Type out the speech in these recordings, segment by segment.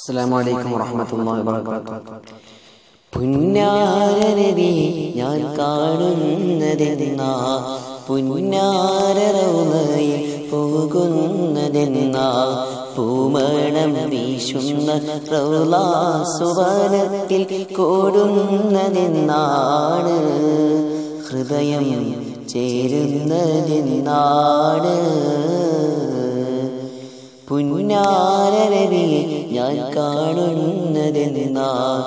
അസ്സലാമു അലൈക്കും വറഹ്മത്തുള്ളാഹി വബറകാതുഹു പുന്നാരനബി ഞാൻ കാണുന്നതെന്നാ പുന്നാരറൗമയിൽ പോകുന്നതെന്നാ പൂമണം വീശുന്ന റൗലാസുവനത്തിൽ കൂടുന്നതെന്നാണ് ഹൃദയം ചേരുന്നതെന്നാണ് പുന്നാരരവിയെ ഞാൻ കാണുന്നതെന്നാ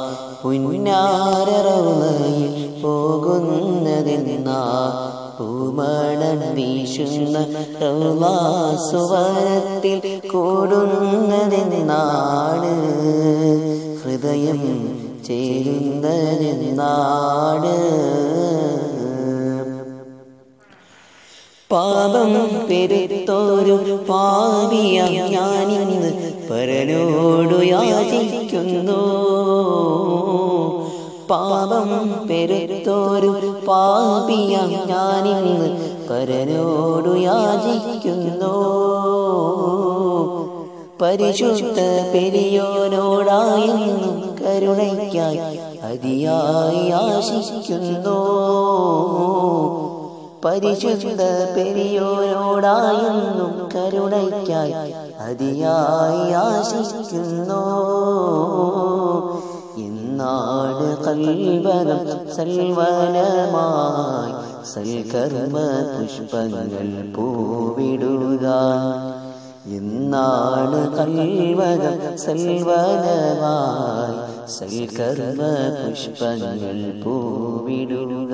പുന്നാരറവയിൽ പോകുന്നതെന്നാ പൂമണം വീശുന്ന റൗലാസുവനത്തിൽ കൂടുന്നതെന്നാണ് ഹൃദയം ചേരുന്നതെന്നാണ് പാപം പെരുത്തോരു പാവിയ ഞാനിന്ന് പരനോടു യാചിക്കുന്നു പാപം പെരുത്തോരു പാപിയ ഞാനിന്ന് പരനോടു യാചിക്കുന്നു പരിശുദ്ധ പെരിയോനോടായെന്നും കരുണയ്ക്കായി അതിയായി ആശിക്കുന്നു പരിശുദ്ധ പെരിയോരോടായെന്നും കരുണയ്ക്കായി അതിയായി ആശിക്കുന്നു എന്നാട് കൽവകം സൽവനമായി സൽക്കർമ്മ പുഷ്പങ്ങൾ പൂവിടുക എന്നാണ് കൽവകം സൽവനമായി സൽക്കർമ്മ പുഷ്പങ്ങൾ പൂവിടുക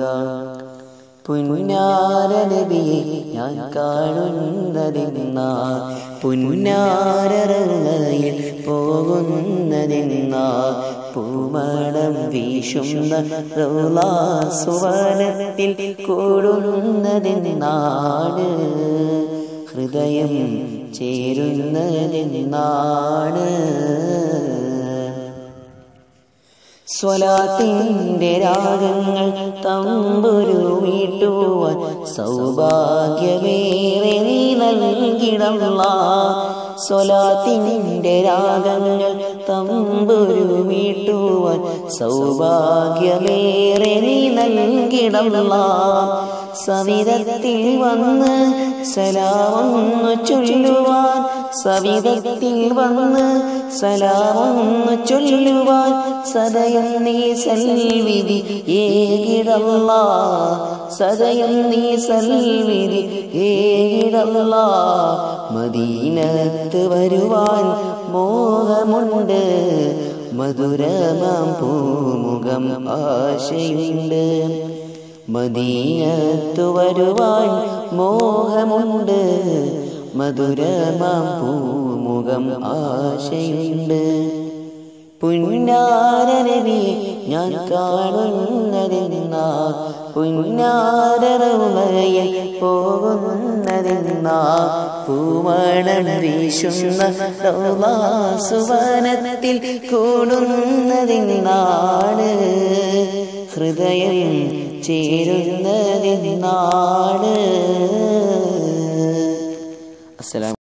പുന്നാരനബിയെ ഞാൻ കാണുന്നതെന്നാ പുന്നാരറയിൽ പോകുന്നതെന്നാ പൂമണം വീശുന്ന റൗലാസുവനത്തിൽ കൂടുന്നതെന്നാണ് ഹൃദയം ചേരുന്നതെന്നാണ് സ്വലാത്തിന്റെ രാഗങ്ങൾ തമ്പുരു വീട്ടുവാൻ സൗഭാഗ്യമേറെ നീ നൽകിടല്ല സ്വലാത്തിന്റെ രാഗങ്ങൾ തമ്പുരു വീട്ടുവാൻ സൗഭാഗ്യമേറെ നീ നൽകിടല്ല സവിധത്തിൽ വന്ന് സലാമൊന്നു ചൊല്ലുവാൻ സവിധത്തിൽ വന്ന് സലാമൊന്നു ചൊല്ലുവാൻ സദയം നീ സൽവിധി ഏകിടല്ല സദയം നീ സൽവിധി ഏകിടല്ല മദീനത്ത് വരുവാൻ മോഹമുണ്ട് മധുരമാം പൂമുഖം ആശയുണ്ട് മദീനത്തു വരുവാൻ മോഹമുണ്ട് മധുരമാം പൂമുഖം ആശയുണ്ട് പുന്നാരനബി ഞാൻ കാണുന്നതെന്നാ പുന്നാരറമയിൽ പോകുന്നതെന്നാ പൂമണം വീശുന്ന സുവനത്തിൽ കൂടുന്നതെന്നാണ് ഹൃദയം ചേരുന്നതെന്നാണ് അസ്സലാം